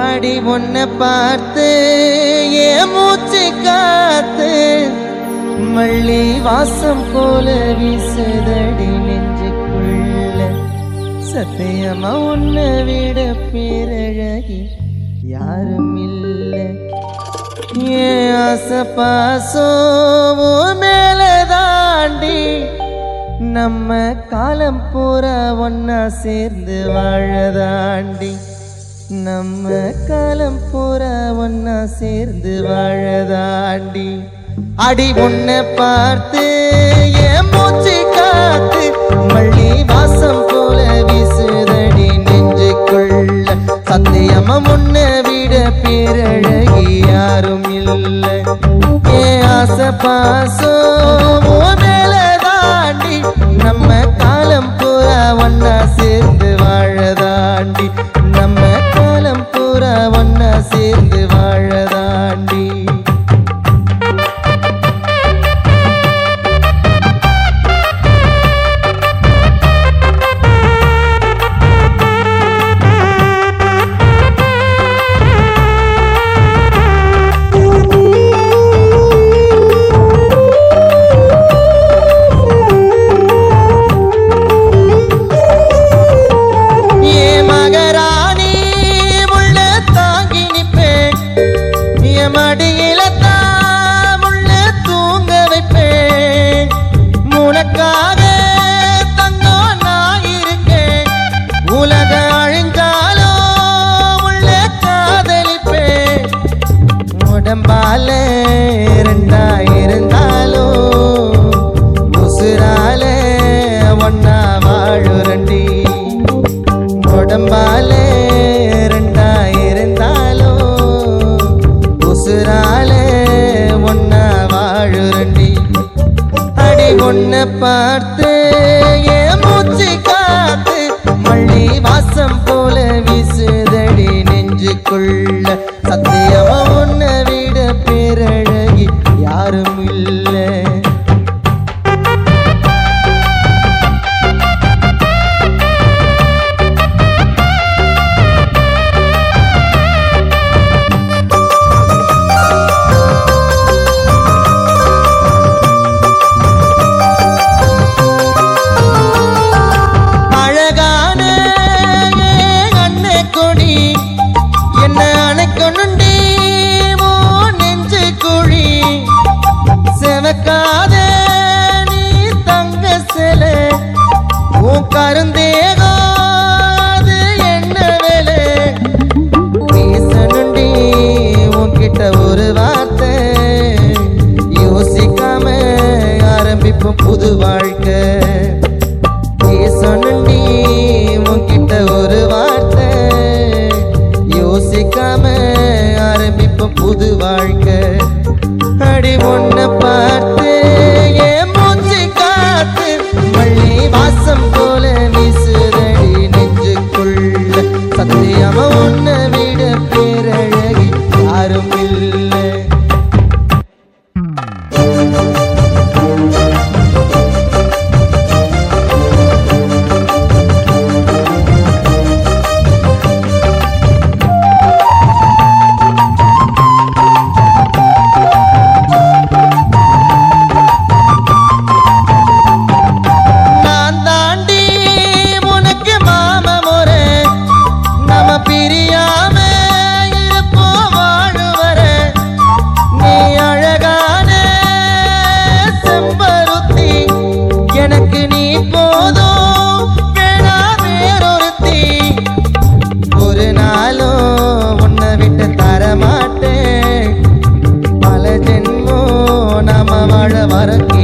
அடி ஒன்ன பார்த்து ஏன் மூச்சு காத்து மள்ளி வாசம் போல வீசுதடி நெஞ்சுக்குள்ள சத்தியமா உன்னை விட பேரழகி யாரும் இல்லை ஏன் ஆசை பாசம் உன் மேல தாண்டி நம்ம காலம் பூரா ஒன்னா சேர்ந்து வாழதாண்டி நம்ம காலம் பூரா ஒன்னா சேர்ந்து வாழதாண்டி அடி உன்னை பார்த்து என் மூச்சு காத்து மள்ளி வாசம் போல வீசுதடி நெஞ்சுக்குள்ள சத்தியமா முன்ன விட பேரழகி யாரும் இல்லை ஏன் ஆசை பாசம் உன் மேல தாண்டி நம்ம காலம் பூரா ஒன்னா சேர்ந்து வாழதாண்டி நம்ம காலம் பூரா ஒன்னா சேர்ந்து வாழதாண்டி ஏ மகராணி உள்ள தாங்கி நிப்பேன் என் மடியில தான் உள்ள தூங்க வைப்பேன் உனக்காக தங்கம் நான் இருக்கேன் உலக அழிஞ்சாலும் உள்ள காதலிப்பேன் உடம்பால ரெண்டாயிருந்தாலும் உசுரால ஒன்னா வாழுரண்டி உடம்பால ரெண்டாயிருந்தாலும் உசுரால ஒன்னா வாழுரண்டி அடி ஒன்ன பார்த்து என் மூச்சு காத்து மள்ளி வாசம் போல வீசுதடி நெஞ்சுக்குள்ள சத்தியமா உன்னை விட பேரழகி யாரும் இல்லை அழகான அண்ணே கொடி என்ன அணைக்கணுண்டி மோ நெஞ்சு குழி செவக்காத நீ தங்க சில உன் கருந்தேகம் அது என்ன வேலை பேசணுண்டி உன்கிட்ட ஒரு வார்த்தை யோசிக்காம ஆரம்பிப்போம் புது வாழ்க்கை பேசணுண்டி உன்கிட்ட ஒரு வார்த்தை யோசிக்காம ஆரம்பிப்போம் புது வாழ்க்கை அடி ஒன்ன பார்த்து என் மூச்சு காத்து மள்ளி வாசம் போல வீசுதடி நெஞ்சுக்குள்ள சத்தியமா உன்னை விட பேரழகி யாரும் இல்லை நான் தாண்டி உனக்கு மாம முறை நம்ம பிரியாம இருப்போம் வாழுவர நீ அழகான செம்பருத்தி எனக்கு நீ போதும் வேணா வேறொருத்தி ஒரு நாளும் உன்னை விட்டு தர மாட்டேன் பல ஜென்மோ நாம வாழ வர